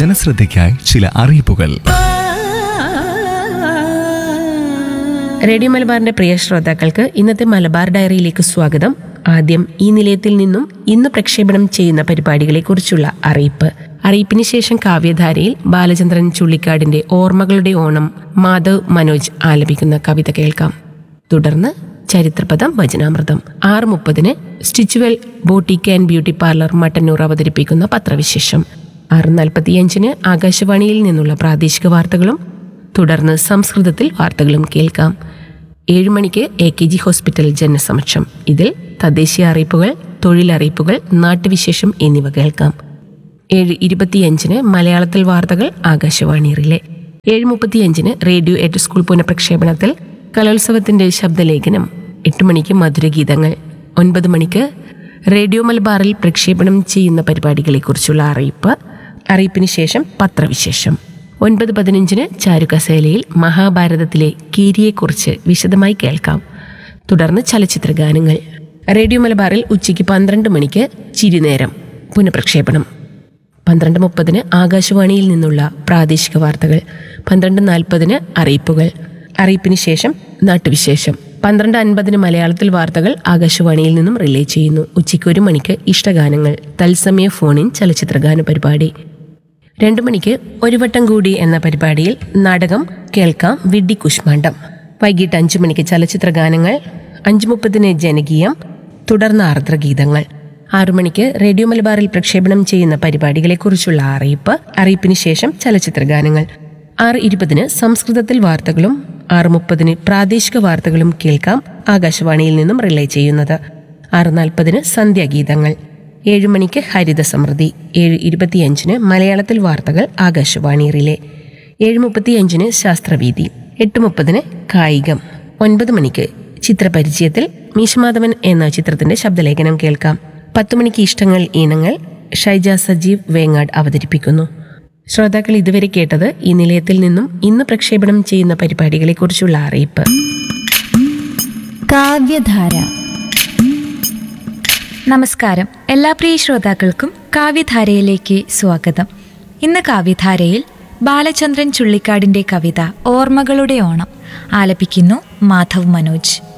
ജനശ്രദ്ധയ്ക്കായി ചില അറിയിപ്പുകൾ റേഡിയോ മലബാറിന്റെ പ്രിയ ശ്രോതാക്കൾക്ക് ഇന്നത്തെ മലബാർ ഡയറിയിലേക്ക് സ്വാഗതം ആദ്യം ഈ നിലയത്തിൽ നിന്നും ഇന്ന് പ്രക്ഷേപണം ചെയ്യുന്ന പരിപാടികളെക്കുറിച്ചുള്ള അറിയിപ്പ് അറിയിപ്പിന് ശേഷം കാവ്യധാരയിൽ ബാലചന്ദ്രൻ ചുള്ളിക്കാടിന്റെ ഓർമ്മകളുടെ ഓണം മാധവ് മനോജ് ആലപിക്കുന്ന കവിത കേൾക്കാം തുടർന്ന് ചരിത്രപദം വചനാമൃതം ആറ് മുപ്പതിന് stitchual boutique and beauty parlour Mattannur അവതരിപ്പിക്കുന്ന പത്രവിശേഷം ആറ് നാൽപ്പത്തിയഞ്ചിന് ആകാശവാണിയിൽ നിന്നുള്ള പ്രാദേശിക വാർത്തകളും തുടർന്ന് സംസ്കൃതത്തിൽ വാർത്തകളും കേൾക്കാം ഏഴ് മണിക്ക് എ കെ ജി ഹോസ്പിറ്റൽ ജനസമക്ഷം ഇതിൽ തദ്ദേശീയ അറിയിപ്പുകൾ തൊഴിലറിയിപ്പുകൾ നാട്ടുവിശേഷം എന്നിവ കേൾക്കാം ഏഴ് ഇരുപത്തിയഞ്ചിന് മലയാളത്തിൽ വാർത്തകൾ ആകാശവാണി റിലേ ഏഴ് മുപ്പത്തിയഞ്ചിന് റേഡിയോ എറ്റ് സ്കൂൾ പുനഃപ്രക്ഷേപണത്തിൽ കലോത്സവത്തിന്റെ ശബ്ദലേഖനം എട്ട് മണിക്ക് മധുരഗീതങ്ങൾ ഒൻപത് മണിക്ക് റേഡിയോ മലബാറിൽ പ്രക്ഷേപണം ചെയ്യുന്ന പരിപാടികളെക്കുറിച്ചുള്ള അറിയിപ്പ് അറിയിപ്പിന് ശേഷം പത്രവിശേഷം ഒൻപത് പതിനഞ്ചിന് ചാരുകസേലയിൽ മഹാഭാരതത്തിലെ കീരിയെക്കുറിച്ച് വിശദമായി കേൾക്കാം തുടർന്ന് ചലച്ചിത്ര ഗാനങ്ങൾ റേഡിയോ മലബാറിൽ ഉച്ചയ്ക്ക് പന്ത്രണ്ട് മണിക്ക് ചിരിനേരം പുനഃപ്രക്ഷേപണം പന്ത്രണ്ട് മുപ്പതിന് ആകാശവാണിയിൽ നിന്നുള്ള പ്രാദേശിക വാർത്തകൾ പന്ത്രണ്ട് നാൽപ്പതിന് അറിയിപ്പുകൾ അറിയിപ്പിന് ശേഷം നാട്ടുവിശേഷം പന്ത്രണ്ട് അൻപതിന് മലയാളത്തിൽ വാർത്തകൾ ആകാശവാണിയിൽ നിന്നും റിലേ ചെയ്യുന്നു ഉച്ചയ്ക്ക് ഒരു മണിക്ക് ഇഷ്ടഗാനങ്ങൾ തത്സമയ ഫോണിൻ ചലച്ചിത്രഗാന പരിപാടി രണ്ടു മണിക്ക് ഒരു വട്ടം കൂടി എന്ന പരിപാടിയിൽ നാടകം കേൾക്കാം വിഡ്ഡി കുഷ്മാണ്ഡം വൈകിട്ട് അഞ്ചു മണിക്ക് ചലച്ചിത്ര ഗാനങ്ങൾ അഞ്ചു മുപ്പതിന് ജനകീയം തുടർന്ന് ആർദ്രഗീതങ്ങൾ ആറു മണിക്ക് റേഡിയോ മലബാറിൽ പ്രക്ഷേപണം ചെയ്യുന്ന പരിപാടികളെക്കുറിച്ചുള്ള അറിയിപ്പ് അറിയിപ്പിന് ശേഷം ചലച്ചിത്ര ഗാനങ്ങൾ ആറ് ഇരുപതിന് സംസ്കൃതത്തിൽ വാർത്തകളും ആറ് മുപ്പതിന് പ്രാദേശിക വാർത്തകളും കേൾക്കാം ആകാശവാണിയിൽ നിന്നും റിലേ ചെയ്യുന്നത് ആറ് നാൽപ്പതിന് സന്ധ്യാഗീതങ്ങൾ ഏഴ് മണിക്ക് ഹരിത സമൃദ്ധി ഏഴ് ഇരുപത്തിയഞ്ചിന് മലയാളത്തിൽ വാർത്തകൾ ആകാശവാണി റിലേ ഏഴ് മുപ്പത്തിയഞ്ചിന് ശാസ്ത്രവീതി എട്ട് മുപ്പതിന് കായികം ഒൻപത് മണിക്ക് ചിത്രപരിചയത്തിൽ മീശമാധവൻ എന്ന ചിത്രത്തിന്റെ ശബ്ദലേഖനം കേൾക്കാം പത്ത് മണിക്ക് ഇഷ്ടങ്ങൾ ഈണങ്ങൾ ഷൈജ സജീവ് വേങ്ങാട് അവതരിപ്പിക്കുന്നു ശ്രോതാക്കൾ ഇതുവരെ കേട്ടത് ഈ നിലയത്തിൽ നിന്നും ഇന്ന് പ്രക്ഷേപണം ചെയ്യുന്ന പരിപാടികളെക്കുറിച്ചുള്ള അറിയിപ്പ് കാവ്യധാര നമസ്കാരം എല്ലാ പ്രിയ ശ്രോതാക്കൾക്കും കാവ്യധാരയിലേക്ക് സ്വാഗതം ഇന്ന് കാവ്യധാരയിൽ ബാലചന്ദ്രൻ ചുള്ളിക്കാടിന്റെ കവിത ഓർമ്മകളുടെ ഓണം ആലപിക്കുന്നു മാധവ് മനോജ്